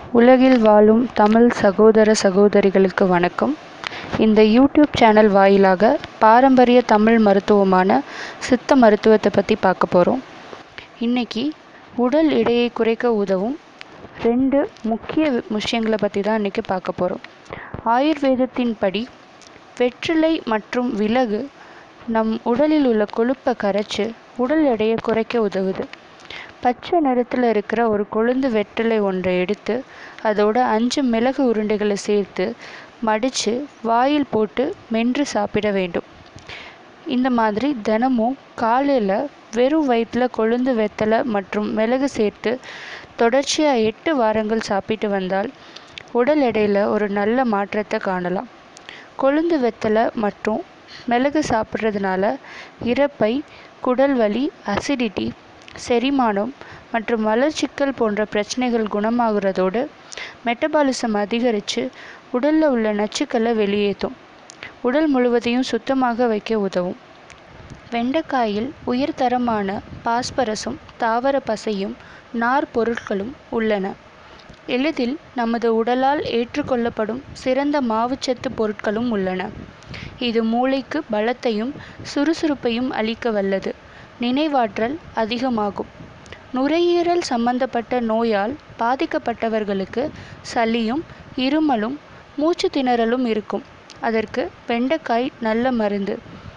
உலகில் வாழும் தமிழ் சகோதர சகோதரிகளுக்கு வணக்கம் இந்த யூடியூப் சேனல் வாயிலாக பாரம்பரிய தமிழ் மருத்துவமான சித்த மருத்துவத்தை பற்றி பார்க்க போகிறோம் இன்னைக்கு உடல் எடையை குறைக்க உதவும் ரெண்டு முக்கிய விஷயங்களை பற்றி தான் இன்றைக்கி பார்க்க போகிறோம் ஆயுர்வேதத்தின் படி வெற்றிலை மற்றும் விலகு நம் உடலில் உள்ள கொழுப்பை கரைச்சு உடல் எடையை குறைக்க உதவுது பச்சை நிறத்தில் இருக்கிற ஒரு கொழுந்து வெற்றிலை ஒன்றை எடுத்து அதோட அஞ்சு மிளகு உருண்டைகளை சேர்த்து மடித்து வாயில் போட்டு மென்று சாப்பிட வேண்டும் இந்த மாதிரி தினமும் காலையில் வெறும் வயிற்றில் கொழுந்து வெத்தலை மற்றும் மிளகு சேர்த்து தொடர்ச்சியாக எட்டு வாரங்கள் சாப்பிட்டு வந்தால் உடல் எடையில் ஒரு நல்ல மாற்றத்தை காணலாம் கொழுந்து வெத்தலை மற்றும் மிளகு சாப்பிட்றதுனால இரைப்பை குடல் வலி அசிடிட்டி செரிமானம் மற்றும் மலர்ச்சிக்கல் போன்ற பிரச்சனைகள் குணமாகிறதோடு மெட்டபாலிசம் அதிகரித்து உடலில் உள்ள நச்சுக்களை வெளியேற்றும் உடல் முழுவதையும் சுத்தமாக வைக்க உதவும் வெண்டைக்காயில் உயர்தரமான பாஸ்பரஸும் தாவர பசையும் நார் பொருட்களும் உள்ளன எளிதில் நமது உடலால் ஏற்றுக்கொள்ளப்படும் சிறந்த மாவுச்சத்து பொருட்களும் உள்ளன இது மூளைக்கு பலத்தையும் சுறுசுறுப்பையும் அளிக்க வல்லது நினைவாற்றல் அதிகமாகும் நுரையீரல் சம்பந்தப்பட்ட நோயால் பாதிக்கப்பட்டவர்களுக்கு சளியும் இருமலும் மூச்சு திணறலும் இருக்கும் அதற்கு வெண்டைக்காய் நல்ல மருந்து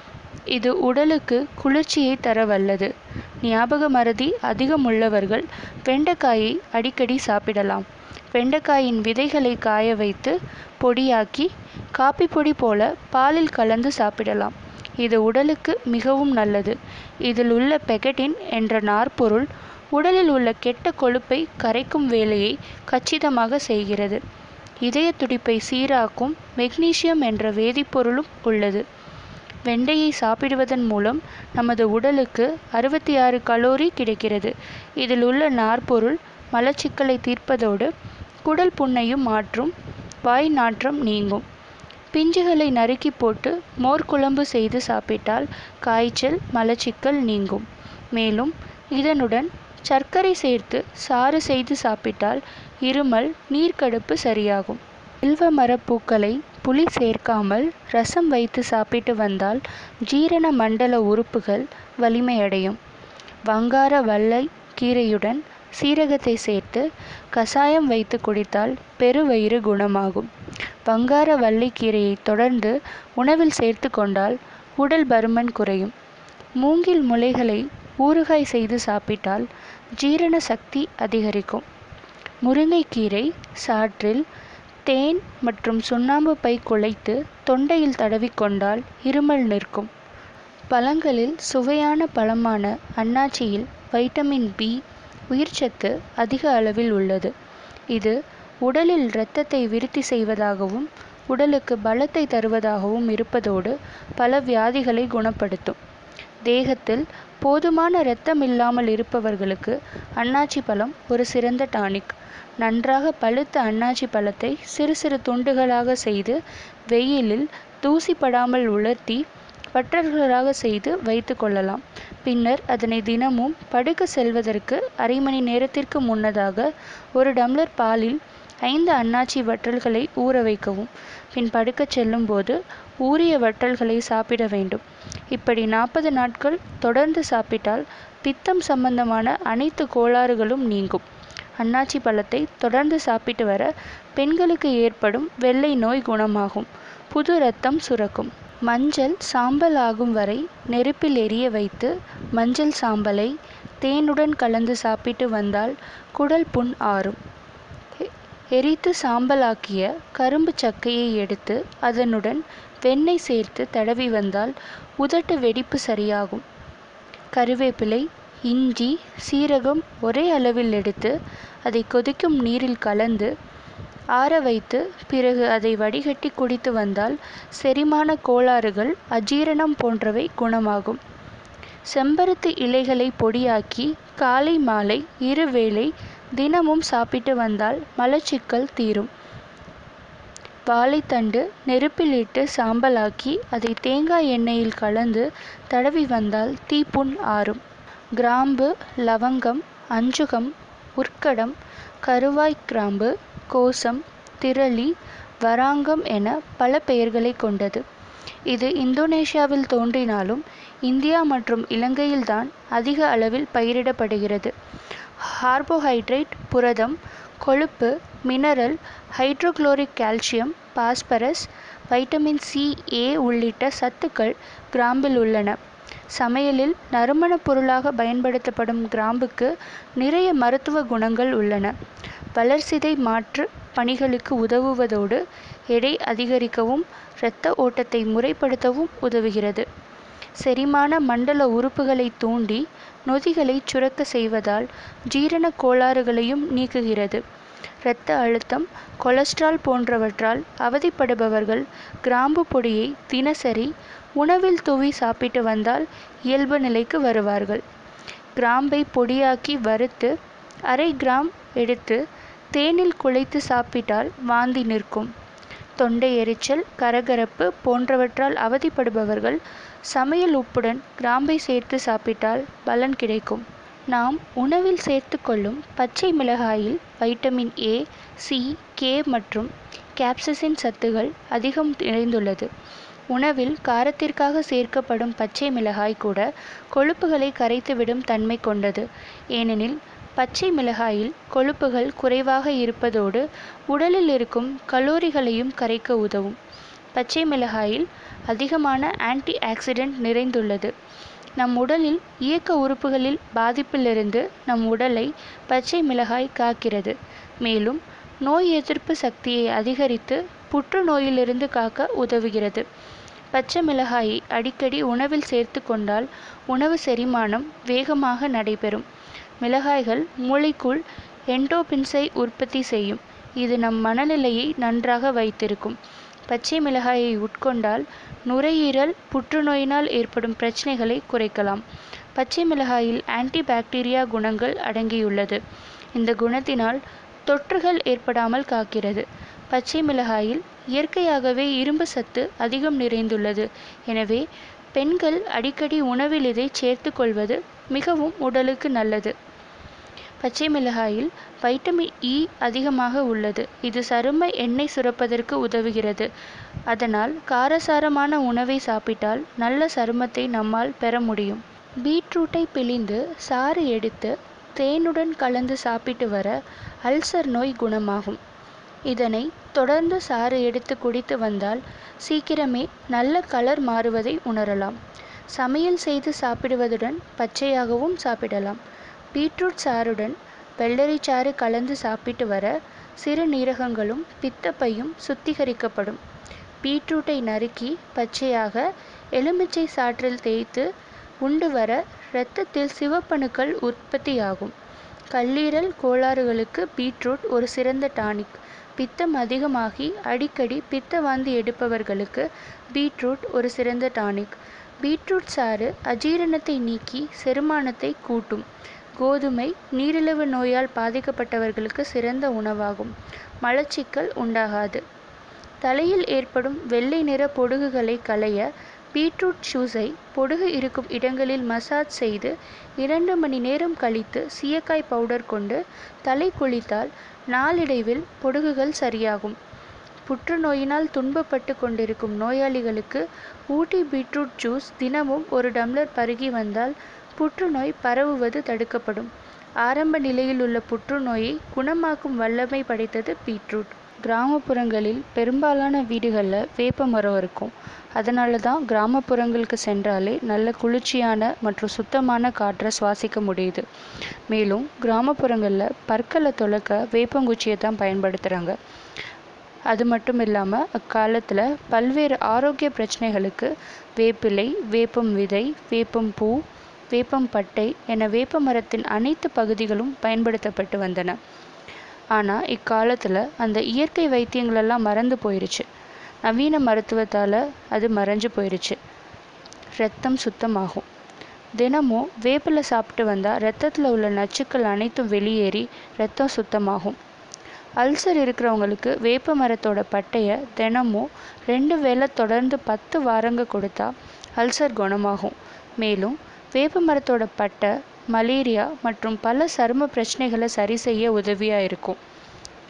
இது உடலுக்கு குளிர்ச்சியை தர வல்லது ஞாபக மறதி அதிகம் உள்ளவர்கள் வெண்டைக்காயை அடிக்கடி சாப்பிடலாம் வெண்டைக்காயின் விதைகளை காய வைத்து பொடியாக்கி காப்பி பொடி போல பாலில் கலந்து சாப்பிடலாம் இது உடலுக்கு மிகவும் நல்லது இதில் உள்ள பெகட்டின் என்ற நார்ப்பொருள் உடலில் உள்ள கெட்ட கொழுப்பை கரைக்கும் வேலையை கச்சிதமாக செய்கிறது இதய துடிப்பை சீராக்கும் மெக்னீசியம் என்ற வேதிப்பொருளும் உள்ளது வெண்டையை சாப்பிடுவதன் மூலம் நமது உடலுக்கு அறுபத்தி ஆறு கலோரி கிடைக்கிறது இதில் உள்ள நார்ப்பொருள் மலச்சிக்கலை தீர்ப்பதோடு குடல் புண்ணையும் மாற்றும் வாய் நாற்றம் நீங்கும் பிஞ்சுகளை நறுக்கி போட்டு மோர் குழம்பு செய்து சாப்பிட்டால் காய்ச்சல் மலச்சிக்கல் நீங்கும் மேலும் இதனுடன் சர்க்கரை சேர்த்து சாறு செய்து சாப்பிட்டால் இருமல் நீர்க்கடுப்பு சரியாகும் வில்வ மரப்பூக்களை புளி சேர்க்காமல் ரசம் வைத்து சாப்பிட்டு வந்தால் ஜீரண மண்டல உறுப்புகள் வலிமையடையும் வங்கார வல்லை கீரையுடன் சீரகத்தை சேர்த்து கசாயம் வைத்து குடித்தால் பெருவயிறு குணமாகும் வங்கார வள்ளிக்கீரையை தொடர்ந்து உணவில் சேர்த்து கொண்டால் உடல் பருமன் குறையும் மூங்கில் முளைகளை ஊறுகாய் செய்து சாப்பிட்டால் ஜீரண சக்தி அதிகரிக்கும் முருங்கைக்கீரை சாற்றில் தேன் மற்றும் சுண்ணாம்பு பை குழைத்து தொண்டையில் தடவிக்கொண்டால் இருமல் நிற்கும் பழங்களில் சுவையான பழமான அன்னாச்சியில் வைட்டமின் பி உயிர்ச்சத்து அதிக அளவில் உள்ளது இது உடலில் இரத்தத்தை விருத்தி செய்வதாகவும் உடலுக்கு பலத்தை தருவதாகவும் இருப்பதோடு பல வியாதிகளை குணப்படுத்தும் தேகத்தில் போதுமான இரத்தம் இல்லாமல் இருப்பவர்களுக்கு அன்னாச்சி பழம் ஒரு சிறந்த டானிக் நன்றாக பழுத்த அன்னாச்சி பழத்தை சிறு சிறு துண்டுகளாக செய்து வெயிலில் தூசி படாமல் உலர்த்தி வற்றல்களாக செய்து வைத்து கொள்ளலாம் பின்னர் அதனை தினமும் படுக்க செல்வதற்கு அரை மணி நேரத்திற்கு முன்னதாக ஒரு டம்ளர் பாலில் ஐந்து அன்னாச்சி வற்றல்களை ஊற வைக்கவும் பின் படுக்கச் செல்லும்போது ஊறிய வற்றல்களை சாப்பிட வேண்டும் இப்படி நாற்பது நாட்கள் தொடர்ந்து சாப்பிட்டால் பித்தம் சம்பந்தமான அனைத்து கோளாறுகளும் நீங்கும் அன்னாச்சி பழத்தை தொடர்ந்து சாப்பிட்டு வர பெண்களுக்கு ஏற்படும் வெள்ளை நோய் குணமாகும் புது ரத்தம் சுரக்கும் மஞ்சள் சாம்பல் ஆகும் வரை நெருப்பில் எரிய வைத்து மஞ்சள் சாம்பலை தேனுடன் கலந்து சாப்பிட்டு வந்தால் குடல் புண் ஆறும் எரித்து சாம்பலாக்கிய கரும்பு சக்கையை எடுத்து அதனுடன் வெண்ணெய் சேர்த்து தடவி வந்தால் உதட்டு வெடிப்பு சரியாகும் கருவேப்பிலை இஞ்சி சீரகம் ஒரே அளவில் எடுத்து அதை கொதிக்கும் நீரில் கலந்து ஆற வைத்து பிறகு அதை வடிகட்டி குடித்து வந்தால் செரிமான கோளாறுகள் அஜீரணம் போன்றவை குணமாகும் செம்பருத்தி இலைகளை பொடியாக்கி காலை மாலை இருவேளை தினமும் சாப்பிட்டு வந்தால் மலச்சிக்கல் தீரும் வாழைத்தண்டு நெருப்பில் இட்டு சாம்பலாக்கி அதை தேங்காய் எண்ணெயில் கலந்து தடவி வந்தால் தீப்புண் ஆறும் கிராம்பு லவங்கம் அஞ்சுகம் உர்க்கடம் கருவாய் கிராம்பு கோசம் திரளி வராங்கம் என பல பெயர்களை கொண்டது இது இந்தோனேஷியாவில் தோன்றினாலும் இந்தியா மற்றும் இலங்கையில்தான் அதிக அளவில் பயிரிடப்படுகிறது கார்போஹைட்ரேட் புரதம் கொழுப்பு mineral hydrochloric calcium phosphorus vitamin C A உள்ளிட்ட சத்துக்கள் கிராம்பில் உள்ளன சமையலில் நறுமணப் பொருளாக பயன்படுத்தப்படும் கிராம்புக்கு நிறைய மருத்துவ குணங்கள் உள்ளன வளர்சிதை மாற்று பணிகளுக்கு உதவுவதோடு எடை அதிகரிக்கவும் இரத்த ஓட்டத்தை முறைப்படுத்தவும் உதவுகிறது செரிமான மண்டல உறுப்புகளை தூண்டி நொதிகளை சுரக்க செய்வதால் ஜீரண கோளாறுகளையும் நீக்குகிறது இரத்த அழுத்தம் கொலஸ்ட்ரால் போன்றவற்றால் அவதிப்படுபவர்கள் கிராம்பு பொடியை தினசரி உணவில் தூவி சாப்பிட்டு வந்தால் இயல்பு நிலைக்கு வருவார்கள் கிராம்பை பொடியாக்கி வறுத்து அரை கிராம் எடுத்து தேனில் குழைத்து சாப்பிட்டால் வாந்தி நிற்கும் தொண்டை எரிச்சல் கரகரப்பு போன்றவற்றால் அவதிப்படுபவர்கள் சமையல் உப்புடன் கிராம்பை சேர்த்து சாப்பிட்டால் பலன் கிடைக்கும் நாம் உணவில் சேர்த்து கொள்ளும் பச்சை மிளகாயில் வைட்டமின் ஏ சி கே மற்றும் கேப்சசின் சத்துகள் அதிகம் நிறைந்துள்ளது உணவில் காரத்திற்காக சேர்க்கப்படும் பச்சை மிளகாய் கூட கொழுப்புகளை கரைத்துவிடும் தன்மை கொண்டது ஏனெனில் பச்சை மிளகாயில் கொழுப்புகள் குறைவாக இருப்பதோடு உடலில் இருக்கும் கலோரிகளையும் கரைக்க உதவும் பச்சை மிளகாயில் அதிகமான ஆன்டி ஆக்சிடென்ட் நிறைந்துள்ளது நம் உடலில் இயக்க உறுப்புகளில் பாதிப்பிலிருந்து நம் உடலை பச்சை மிளகாய் காக்கிறது மேலும் நோய் எதிர்ப்பு சக்தியை அதிகரித்து புற்றுநோயிலிருந்து காக்க உதவுகிறது பச்சை மிளகாயை அடிக்கடி உணவில் சேர்த்து கொண்டால் உணவு செரிமானம் வேகமாக நடைபெறும் மிளகாய்கள் மூளைக்குள் என்டோபின்ஸை உற்பத்தி செய்யும் இது நம் மனநிலையை நன்றாக வைத்திருக்கும் பச்சை மிளகாயை உட்கொண்டால் நுரையீரல் புற்றுநோயினால் ஏற்படும் பிரச்சனைகளை குறைக்கலாம் பச்சை மிளகாயில் ஆன்டி பாக்டீரியா குணங்கள் அடங்கியுள்ளது இந்த குணத்தினால் தொற்றுகள் ஏற்படாமல் காக்கிறது பச்சை மிளகாயில் இயற்கையாகவே இரும்பு சத்து அதிகம் நிறைந்துள்ளது எனவே பெண்கள் அடிக்கடி உணவில் இதை சேர்த்து கொள்வது மிகவும் உடலுக்கு நல்லது பச்சை மிளகாயில் வைட்டமின் இ அதிகமாக உள்ளது இது சரும எண்ணெய் சுரப்பதற்கு உதவுகிறது அதனால் காரசாரமான உணவை சாப்பிட்டால் நல்ல சருமத்தை நம்மால் பெற முடியும் பீட்ரூட்டை பிழிந்து சாறு எடுத்து தேனுடன் கலந்து சாப்பிட்டு வர அல்சர் நோய் குணமாகும் இதனை தொடர்ந்து சாறு எடுத்து குடித்து வந்தால் சீக்கிரமே நல்ல கலர் மாறுவதை உணரலாம் சமையல் செய்து சாப்பிடுவதுடன் பச்சையாகவும் சாப்பிடலாம் பீட்ரூட் சாறுடன் வெள்ளரி சாறு கலந்து சாப்பிட்டு வர சிறுநீரகங்களும் பித்தப்பையும் சுத்திகரிக்கப்படும் பீட்ரூட்டை நறுக்கி பச்சையாக எலுமிச்சை சாற்றில் தேய்த்து உண்டு வர இரத்தத்தில் சிவப்பணுக்கள் உற்பத்தியாகும் கல்லீரல் கோளாறுகளுக்கு பீட்ரூட் ஒரு சிறந்த டானிக் பித்தம் அதிகமாகி அடிக்கடி பித்த வாந்தி எடுப்பவர்களுக்கு பீட்ரூட் ஒரு சிறந்த டானிக் பீட்ரூட் சாறு அஜீரணத்தை நீக்கி செரிமானத்தை கூட்டும் கோதுமை நீரிழிவு நோயால் பாதிக்கப்பட்டவர்களுக்கு சிறந்த உணவாகும் மலச்சிக்கல் உண்டாகாது தலையில் ஏற்படும் வெள்ளை நிற பொடுகுகளை களைய பீட்ரூட் ஜூஸை பொடுகு இருக்கும் இடங்களில் மசாஜ் செய்து இரண்டு மணி நேரம் கழித்து சீயக்காய் பவுடர் கொண்டு தலை குளித்தால் நாளடைவில் பொடுகுகள் சரியாகும் புற்றுநோயினால் துன்பப்பட்டு கொண்டிருக்கும் நோயாளிகளுக்கு ஊட்டி பீட்ரூட் ஜூஸ் தினமும் ஒரு டம்ளர் பருகி வந்தால் புற்றுநோய் பரவுவது தடுக்கப்படும் ஆரம்ப நிலையில் உள்ள புற்றுநோயை குணமாக்கும் வல்லமை படைத்தது பீட்ரூட் கிராமப்புறங்களில் பெரும்பாலான வீடுகளில் வேப்ப மரம் இருக்கும் அதனால தான் கிராமப்புறங்களுக்கு சென்றாலே நல்ல குளிர்ச்சியான மற்றும் சுத்தமான காற்றை சுவாசிக்க முடியுது மேலும் கிராமப்புறங்களில் பற்களை துலக்க வேப்பங்குச்சியை தான் பயன்படுத்துகிறாங்க அது மட்டும் இல்லாமல் அக்காலத்தில் பல்வேறு ஆரோக்கிய பிரச்சனைகளுக்கு வேப்பிலை வேப்பம் விதை வேப்பம் பூ வேப்பம் பட்டை என வேப்ப மரத்தின் அனைத்து பகுதிகளும் பயன்படுத்தப்பட்டு வந்தன ஆனால் இக்காலத்தில் அந்த இயற்கை வைத்தியங்களெல்லாம் மறந்து போயிருச்சு நவீன மருத்துவத்தால் அது மறைஞ்சு போயிருச்சு ரத்தம் சுத்தமாகும் தினமும் வேப்பிலை சாப்பிட்டு வந்தால் ரத்தத்தில் உள்ள நச்சுக்கள் அனைத்தும் வெளியேறி ரத்தம் சுத்தமாகும் அல்சர் இருக்கிறவங்களுக்கு வேப்ப மரத்தோட பட்டையை தினமும் ரெண்டு வேளை தொடர்ந்து பத்து வாரங்க கொடுத்தா அல்சர் குணமாகும் மேலும் வேப்ப மரத்தோட பட்டை மலேரியா மற்றும் பல சரும பிரச்சனைகளை சரி செய்ய உதவியாக இருக்கும்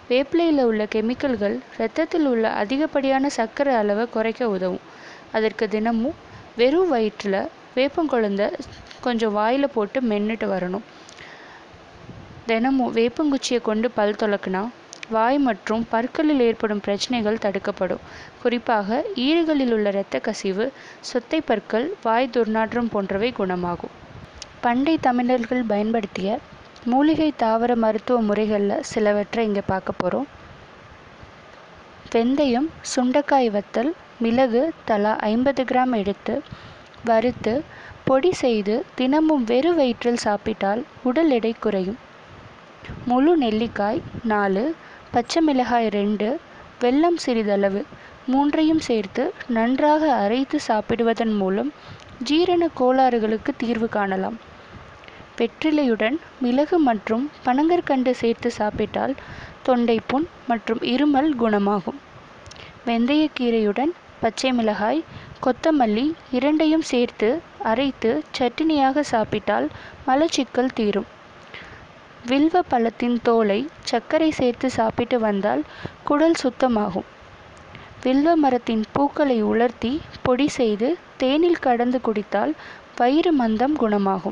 வேப்பிலையில் உள்ள கெமிக்கல்கள் இரத்தத்தில் உள்ள அதிகப்படியான சர்க்கரை அளவை குறைக்க உதவும் அதற்கு தினமும் வெறும் வயிற்றில் வேப்பங்குழந்த கொஞ்சம் வாயில் போட்டு மென்னுட்டு வரணும் தினமும் வேப்பங்குச்சியை கொண்டு பல் துலக்குனா வாய் மற்றும் பற்களில் ஏற்படும் பிரச்சனைகள் தடுக்கப்படும் குறிப்பாக ஈறுகளில் உள்ள இரத்த கசிவு சொத்தை பற்கள் வாய் துர்நாற்றம் போன்றவை குணமாகும் பண்டை தமிழர்கள் பயன்படுத்திய மூலிகை தாவர மருத்துவ முறைகளில் சிலவற்றை இங்கே பார்க்க போகிறோம் வெந்தயம் சுண்டைக்காய் வத்தல் மிளகு தலா ஐம்பது கிராம் எடுத்து வறுத்து பொடி செய்து தினமும் வெறு வயிற்றில் சாப்பிட்டால் உடல் எடை குறையும் முழு நெல்லிக்காய் நாலு பச்சை மிளகாய் ரெண்டு வெல்லம் சிறிதளவு மூன்றையும் சேர்த்து நன்றாக அரைத்து சாப்பிடுவதன் மூலம் ஜீரண கோளாறுகளுக்கு தீர்வு காணலாம் வெற்றிலையுடன் மிளகு மற்றும் பனங்கற்கண்டு சேர்த்து சாப்பிட்டால் தொண்டைப்புண் மற்றும் இருமல் குணமாகும் வெந்தயக்கீரையுடன் பச்சை மிளகாய் கொத்தமல்லி இரண்டையும் சேர்த்து அரைத்து சட்னியாக சாப்பிட்டால் மலச்சிக்கல் தீரும் வில்வ பழத்தின் தோலை சர்க்கரை சேர்த்து சாப்பிட்டு வந்தால் குடல் சுத்தமாகும் வில்வ மரத்தின் பூக்களை உலர்த்தி பொடி செய்து தேனில் கலந்து குடித்தால் வயிறு மந்தம் குணமாகும்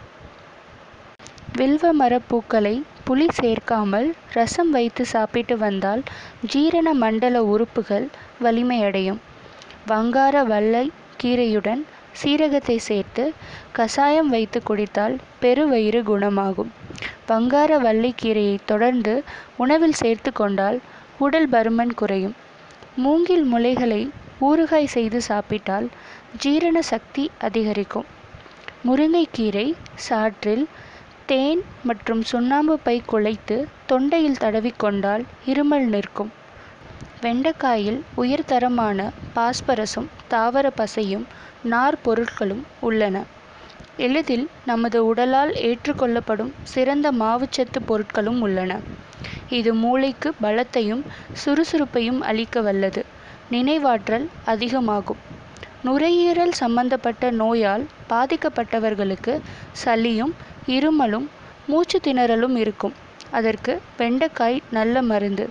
வில்வ மரப்பூக்களை புளி சேர்க்காமல் ரசம் வைத்து சாப்பிட்டு வந்தால் ஜீரண மண்டல உறுப்புகள் வலிமையடையும் வங்கார வல்லை கீரையுடன் சீரகத்தை சேர்த்து கசாயம் வைத்து குடித்தால் பெருவயிறு குணமாகும் வங்கார வள்ளிக்கீரையை தொடர்ந்து உணவில் சேர்த்து கொண்டால் உடல் பருமன் குறையும் மூங்கில் முளைகளை ஊறுகாய் செய்து சாப்பிட்டால் ஜீரண சக்தி அதிகரிக்கும் முருங்கைக்கீரை சாற்றில் தேன் மற்றும் சுண்ணாம்பு பை குழைத்து தொண்டையில் தடவிக்கொண்டால் இருமல் நிற்கும் வெண்டைக்காயில் உயர்தரமான பாஸ்பரஸும் தாவர பசையும் நார் பொருட்களும் உள்ளன எளிதில் நமது உடலால் ஏற்றுக்கொள்ளப்படும் சிறந்த மாவுச்சத்து பொருட்களும் உள்ளன இது மூளைக்கு பலத்தையும் சுறுசுறுப்பையும் அளிக்க வல்லது நினைவாற்றல் அதிகமாகும் நுரையீரல் சம்பந்தப்பட்ட நோயால் பாதிக்கப்பட்டவர்களுக்கு சளியும் இருமலும் மூச்சு திணறலும் இருக்கும் அதற்கு வெண்டைக்காய் நல்ல மருந்து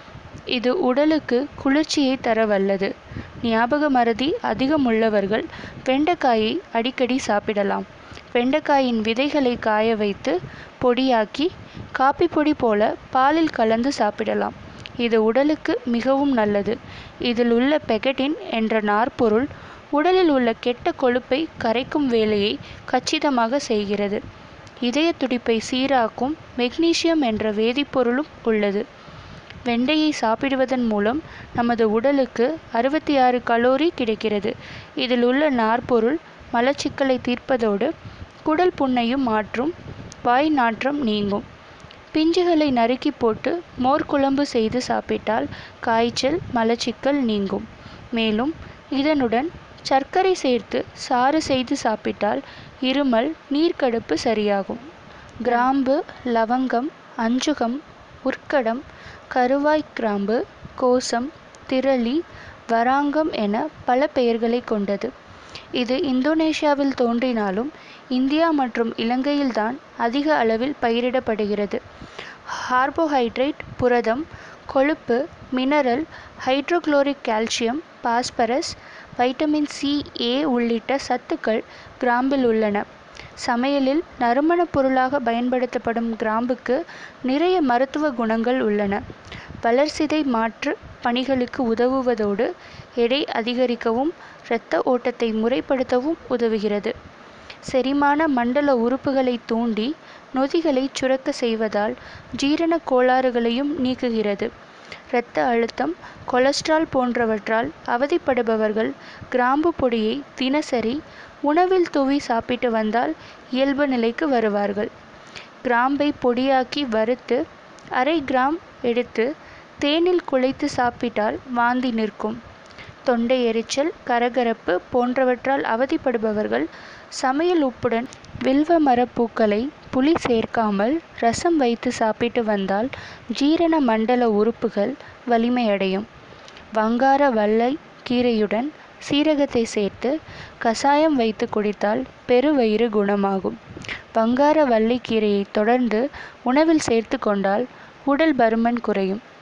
இது உடலுக்கு குளிர்ச்சியை தர வல்லது ஞாபக மறதி அதிகம் உள்ளவர்கள் வெண்டைக்காயை அடிக்கடி சாப்பிடலாம் வெண்டைக்காயின் விதைகளை காய வைத்து பொடியாக்கி காப்பி பொடி போல பாலில் கலந்து சாப்பிடலாம் இது உடலுக்கு மிகவும் நல்லது இதில் உள்ள பெகட்டின் என்ற நார்ப்பொருள் உடலில் உள்ள கெட்ட கொழுப்பை கரைக்கும் வேலையை கச்சிதமாக செய்கிறது இதய துடிப்பை சீராக்கும் மெக்னீசியம் என்ற வேதிப்பொருளும் உள்ளது வெண்டையை சாப்பிடுவதன் மூலம் நமது உடலுக்கு அறுபத்தி ஆறு கலோரி கிடைக்கிறது இதில் உள்ள நார்ப்பொருள் மலச்சிக்கலை தீர்ப்பதோடு குடல் புண்ணையும் மாற்றும் வாய் நாற்றம் நீங்கும் பிஞ்சுகளை நறுக்கி போட்டு மோர் குழம்பு செய்து சாப்பிட்டால் காய்ச்சல் மலச்சிக்கல் நீங்கும் மேலும் இதனுடன் சர்க்கரை சேர்த்து சாறு செய்து சாப்பிட்டால் இருமல் நீர்க்கடுப்பு சரியாகும் கிராம்பு லவங்கம் அஞ்சுகம் உர்க்கடம் கருவாய் கிராம்பு கோசம் திரளி வராங்கம் என பல பெயர்களை கொண்டது இது இந்தோனேஷியாவில் தோன்றினாலும் இந்தியா மற்றும் இலங்கையில்தான் அதிக அளவில் பயிரிடப்படுகிறது கார்போஹைட்ரேட் புரதம் கொழுப்பு mineral hydrochloric calcium phosphorus vitamin C A உள்ளிட்ட சத்துக்கள் கிராம்பில் உள்ளன சமையலில் நறுமணப் பொருளாக பயன்படுத்தப்படும் கிராம்புக்கு நிறைய மருத்துவ குணங்கள் உள்ளன வளர்சிதை மாற்று பணிகளுக்கு உதவுவதோடு எடை அதிகரிக்கவும் இரத்த ஓட்டத்தை முறைப்படுத்தவும் உதவுகிறது செரிமான மண்டல உறுப்புகளை தூண்டி நொதிகளை சுரக்க செய்வதால் ஜீரண கோளாறுகளையும் நீக்குகிறது இரத்த அழுத்தம் கொலஸ்ட்ரால் போன்றவற்றால் அவதிப்படுபவர்கள் கிராம்பு பொடியை தினசரி உணவில் தூவி சாப்பிட்டு வந்தால் இயல்பு நிலைக்கு வருவார்கள் கிராம்பை பொடியாக்கி வறுத்து அரை கிராம் எடுத்து தேனில் குழைத்து சாப்பிட்டால் வாந்தி நிற்கும் தொண்டை எரிச்சல் கரகரப்பு போன்றவற்றால் அவதிப்படுபவர்கள் சமையல் உப்புடன் வில்வ மரப்பூக்களை புளி சேர்க்காமல் ரசம் வைத்து சாப்பிட்டு வந்தால் ஜீரண மண்டல உறுப்புகள் வலிமையடையும் வங்கார வல்லை கீரையுடன் சீரகத்தை சேர்த்து கசாயம் வைத்து குடித்தால் பெருவயிறு குணமாகும் வங்கார வள்ளி கீரையை தொடர்ந்து உணவில் சேர்த்து கொண்டால் உடல் பருமன் குறையும்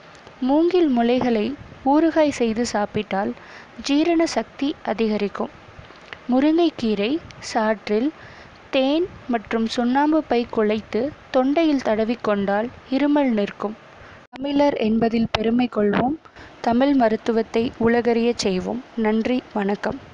மூங்கில் முளைகளை ஊறுகாய் செய்து சாப்பிட்டால் ஜீரண சக்தி அதிகரிக்கும் முருங்கைக்கீரை சாற்றில் தேன் மற்றும் சுண்ணாம்பு பை குழைத்து தொண்டையில் தடவிக்கொண்டால் இருமல் நிற்கும் தமிழர் என்பதில் பெருமை கொள்வோம் தமிழ் மருத்துவத்தை உலகறியச் செய்வோம் நன்றி வணக்கம்